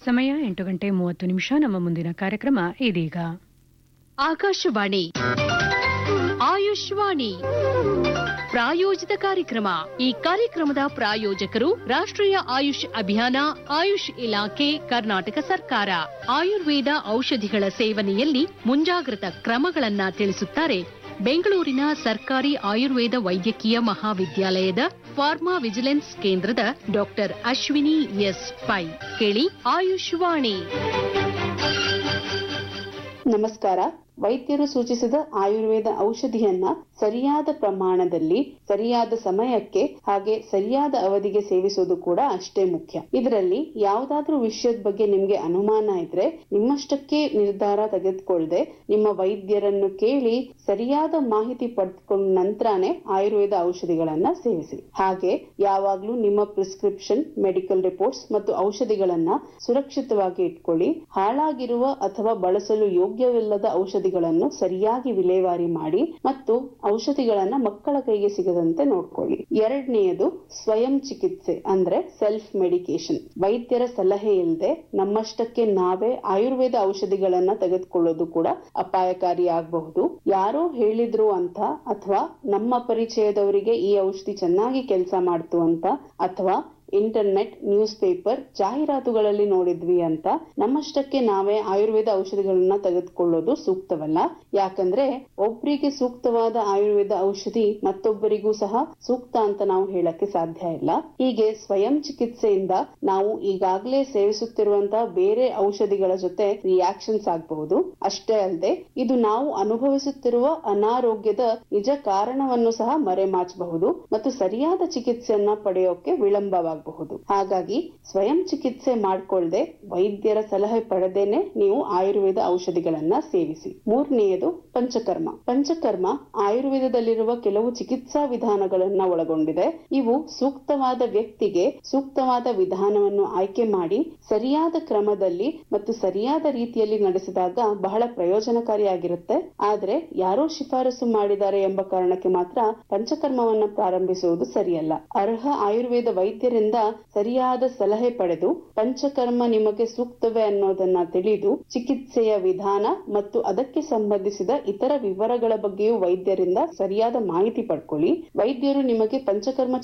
ಸಮಯ ಎಂಟು ಗಂಟೆ ಮೂವತ್ತು ನಿಮಿಷ ನಮ್ಮ ಮುಂದಿನ ಕಾರ್ಯಕ್ರಮ ಇದೀಗ ಆಕಾಶವಾಣಿ ಆಯುಷ್ವಾಣಿ ಪ್ರಾಯೋಜಿತ ಕಾರ್ಯಕ್ರಮ ಈ ಕಾರ್ಯಕ್ರಮದ ಪ್ರಾಯೋಜಕರು ರಾಷ್ಟ್ರೀಯ ಆಯುಷ್ ಅಭಿಯಾನ ಆಯುಷ್ ಇಲಾಖೆ ಕರ್ನಾಟಕ ಸರ್ಕಾರ ಆಯುರ್ವೇದ ಔಷಧಿಗಳ ಸೇವನೆಯಲ್ಲಿ ಮುಂಜಾಗ್ರತಾ ಕ್ರಮಗಳನ್ನ ತಿಳಿಸುತ್ತಾರೆ ಬೆಂಗಳೂರಿನ ಸರ್ಕಾರಿ ಆಯುರ್ವೇದ ವೈದ್ಯಕೀಯ ಮಹಾವಿದ್ಯಾಲಯದ ಫಾರ್ಮಾ ವಿಜಿಲೆನ್ಸ್ ಕೇಂದ್ರದ ಡಾಕ್ಟರ್ ಅಶ್ವಿನಿ ಎಸ್ ಪೈ ಕೇಳಿ ಆಯುಷ್ವಾಣಿ ನಮಸ್ಕಾರ ವೈದ್ಯರು ಸೂಚಿಸಿದ ಆಯುರ್ವೇದ ಔಷಧಿಯನ್ನ ಸರಿಯಾದ ಪ್ರಮಾಣದಲ್ಲಿ ಸರಿಯಾದ ಸಮಯಕ್ಕೆ ಹಾಗೆ ಸರಿಯಾದ ಅವಧಿಗೆ ಸೇವಿಸೋದು ಕೂಡ ಅಷ್ಟೇ ಮುಖ್ಯ ಇದರಲ್ಲಿ ಯಾವುದಾದ್ರೂ ವಿಷಯದ ಬಗ್ಗೆ ನಿಮ್ಗೆ ಅನುಮಾನ ಇದ್ರೆ ನಿಮ್ಮಷ್ಟಕ್ಕೆ ನಿರ್ಧಾರ ತೆಗೆದುಕೊಳ್ಳದೆ ನಿಮ್ಮ ವೈದ್ಯರನ್ನು ಕೇಳಿ ಸರಿಯಾದ ಮಾಹಿತಿ ಪಡೆದುಕೊಂಡ ನಂತರನೇ ಆಯುರ್ವೇದ ಔಷಧಿಗಳನ್ನ ಸೇವಿಸಿ ಹಾಗೆ ಯಾವಾಗ್ಲೂ ನಿಮ್ಮ ಪ್ರಿಸ್ಕ್ರಿಪ್ಷನ್ ಮೆಡಿಕಲ್ ರಿಪೋರ್ಟ್ಸ್ ಮತ್ತು ಔಷಧಿಗಳನ್ನ ಸುರಕ್ಷಿತವಾಗಿ ಇಟ್ಕೊಳ್ಳಿ ಹಾಳಾಗಿರುವ ಅಥವಾ ಬಳಸಲು ಯೋಗ್ಯವಿಲ್ಲದ ಔಷಧಿಗಳನ್ನು ಸರಿಯಾಗಿ ವಿಲೇವಾರಿ ಮಾಡಿ ಮತ್ತು ಔಷಧಿಗಳನ್ನ ಮಕ್ಕಳ ಕೈಗೆ ಸಿಗದಂತೆ ನೋಡ್ಕೊಳ್ಳಿ ಎರಡನೆಯದು ಸ್ವಯಂ ಚಿಕಿತ್ಸೆ ಅಂದ್ರೆ ಸೆಲ್ಫ್ ಮೆಡಿಕೇಶನ್ ವೈದ್ಯರ ಸಲಹೆ ಇಲ್ಲದೆ ನಮ್ಮಷ್ಟಕ್ಕೆ ನಾವೇ ಆಯುರ್ವೇದ ಔಷಧಿಗಳನ್ನ ತೆಗೆದುಕೊಳ್ಳೋದು ಕೂಡ ಅಪಾಯಕಾರಿ ಆಗಬಹುದು ಯಾರೋ ಹೇಳಿದ್ರು ಅಂತ ಅಥವಾ ನಮ್ಮ ಪರಿಚಯದವರಿಗೆ ಈ ಔಷಧಿ ಚೆನ್ನಾಗಿ ಕೆಲಸ ಮಾಡ್ತು ಅಂತ ಅಥವಾ ಇಂಟರ್ನೆಟ್ ನ್ಯೂಸ್ ಪೇಪರ್ ಜಾಹೀರಾತುಗಳಲ್ಲಿ ನೋಡಿದ್ವಿ ಅಂತ ನಮ್ಮಷ್ಟಕ್ಕೆ ನಾವೇ ಆಯುರ್ವೇದ ಔಷಧಿಗಳನ್ನ ತೆಗೆದುಕೊಳ್ಳೋದು ಸೂಕ್ತವಲ್ಲ ಯಾಕಂದ್ರೆ ಒಬ್ರಿಗೆ ಸೂಕ್ತವಾದ ಆಯುರ್ವೇದ ಔಷಧಿ ಮತ್ತೊಬ್ಬರಿಗೂ ಸಹ ಸೂಕ್ತ ಅಂತ ನಾವು ಹೇಳಕ್ಕೆ ಸಾಧ್ಯ ಇಲ್ಲ ಹೀಗೆ ಸ್ವಯಂ ಚಿಕಿತ್ಸೆಯಿಂದ ನಾವು ಈಗಾಗಲೇ ಸೇವಿಸುತ್ತಿರುವಂತಹ ಬೇರೆ ಔಷಧಿಗಳ ಜೊತೆ ರಿಯಾಕ್ಷನ್ಸ್ ಆಗಬಹುದು ಅಷ್ಟೇ ಅಲ್ಲದೆ ಇದು ನಾವು ಅನುಭವಿಸುತ್ತಿರುವ ಅನಾರೋಗ್ಯದ ನಿಜ ಕಾರಣವನ್ನು ಸಹ ಮರೆಮಾಚಬಹುದು ಮತ್ತು ಸರಿಯಾದ ಚಿಕಿತ್ಸೆಯನ್ನ ಪಡೆಯೋಕೆ ವಿಳಂಬವಾಗಬಹುದು ಹಾಗಾಗಿ ಸ್ವಯಂ ಚಿಕಿತ್ಸೆ ಮಾಡ್ಕೊಳ್ದೆ ವೈದ್ಯರ ಸಲಹೆ ಪಡೆದೇನೆ ನೀವು ಆಯುರ್ವೇದ ಔಷಧಿಗಳನ್ನ ಸೇವಿಸಿ ಮೂರನೆಯದು ಪಂಚಕರ್ಮ ಪಂಚಕರ್ಮ ಆಯುರ್ವೇದದಲ್ಲಿರುವ ಕೆಲವು ಚಿಕಿತ್ಸಾ ವಿಧಾನಗಳನ್ನ ಒಳಗೊಂಡಿದೆ ಇವು ಸೂಕ್ತವಾದ ವ್ಯಕ್ತಿಗೆ ಸೂಕ್ತವಾದ ವಿಧಾನವನ್ನು ಆಯ್ಕೆ ಮಾಡಿ ಸರಿಯಾದ ಕ್ರಮದಲ್ಲಿ ಮತ್ತು ಸರಿಯಾದ ರೀತಿಯಲ್ಲಿ ನಡೆಸಿದಾಗ ಬಹಳ ಪ್ರಯೋಜನಕಾರಿಯಾಗಿರುತ್ತೆ ಆದ್ರೆ ಯಾರೋ ಶಿಫಾರಸು ಮಾಡಿದ್ದಾರೆ ಎಂಬ ಕಾರಣಕ್ಕೆ ಮಾತ್ರ ಪಂಚಕರ್ಮವನ್ನ ಪ್ರಾರಂಭಿಸುವುದು ಸರಿಯಲ್ಲ ಅರ್ಹ ಆಯುರ್ವೇದ ವೈದ್ಯರಿಂದ ಸರಿಯಾದ ಸಲಹೆ ಪಡೆದು ಪಂಚಕರ್ಮ ನಿಮಗೆ ಸೂಕ್ತವೇ ಅನ್ನೋದನ್ನ ತಿಳಿದು ಚಿಕಿತ್ಸೆಯ ವಿಧಾನ ಮತ್ತು ಅದಕ್ಕೆ ಸಂಬಂಧಿಸಿದ ಇತರ ವಿವರಗಳ ಬಗ್ಗೆಯೂ ವೈದ್ಯರಿಂದ ಸರಿಯಾದ ಮಾಹಿತಿ ಪಡ್ಕೊಳ್ಳಿ ವೈದ್ಯರು ನಿಮಗೆ ಪಂಚಕರ್ಮ